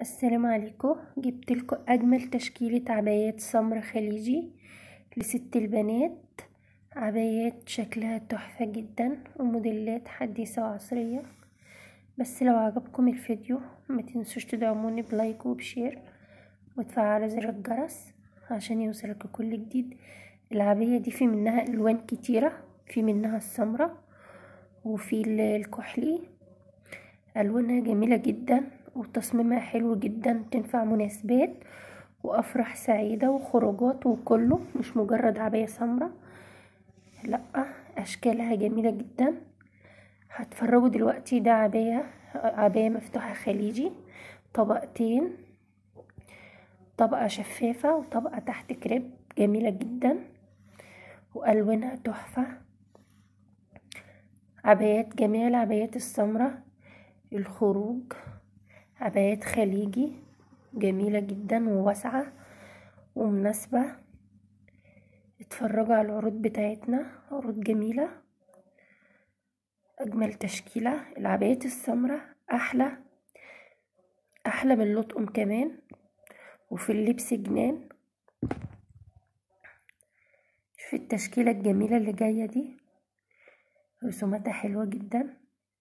السلام عليكم جبت لكم اجمل تشكيله عبايات سمر خليجي لست البنات عبايات شكلها تحفه جدا وموديلات حديثه وعصريه بس لو عجبكم الفيديو ما تنسوش تدعموني بلايك وبشير وتفعلوا زر الجرس عشان يوصلك كل جديد العبايه دي في منها الوان كتيره في منها السمراء وفي الكحلي الوانها جميله جدا وتصميمها حلو جدا تنفع مناسبات وافراح سعيدة وخروجات وكله مش مجرد عباية سمرة لا اشكالها جميلة جدا هتفرجوا دلوقتي ده عباية عباية مفتوحة خليجي طبقتين طبقة شفافة وطبقة تحت كريب جميلة جدا والوانها تحفة عبايات جميع العبايات السمرة الخروج عبايات خليجي جميلة جدا وواسعة ومناسبة اتفرجوا على العروض بتاعتنا عروض جميلة أجمل تشكيلة العبايات السمرة أحلى أحلى من اللطقم كمان وفي اللبس جنان شوف التشكيلة الجميلة اللي جاية دي رسوماتها حلوة جدا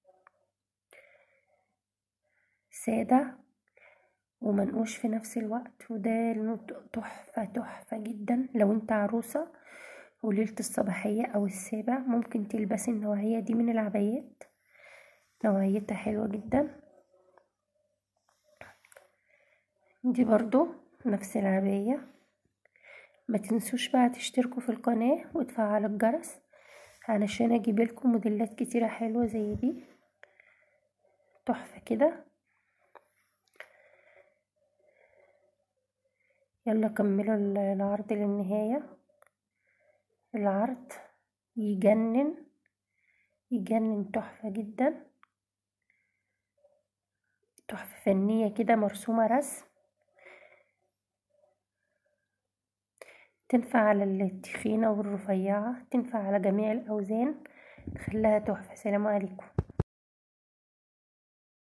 سادة ومنقوش في نفس الوقت وده تحفة تحفة جدا لو انت عروسة وليلة الصباحية او السابع ممكن تلبسي النوعية دي من العبايات نوعيتها حلوة جدا دي برضو نفس العباية ما تنسوش بقى تشتركوا في القناة وتفعلوا الجرس علشان اجيب لكم موديلات كتيرة حلوة زي دي تحفة كده يلا كملوا العرض للنهاية العرض يجنن يجنن تحفة جدا تحفة فنية كده مرسومة رسم تنفع على التخينة والرفيعة تنفع على جميع الأوزان خلاها تحفة سلام عليكم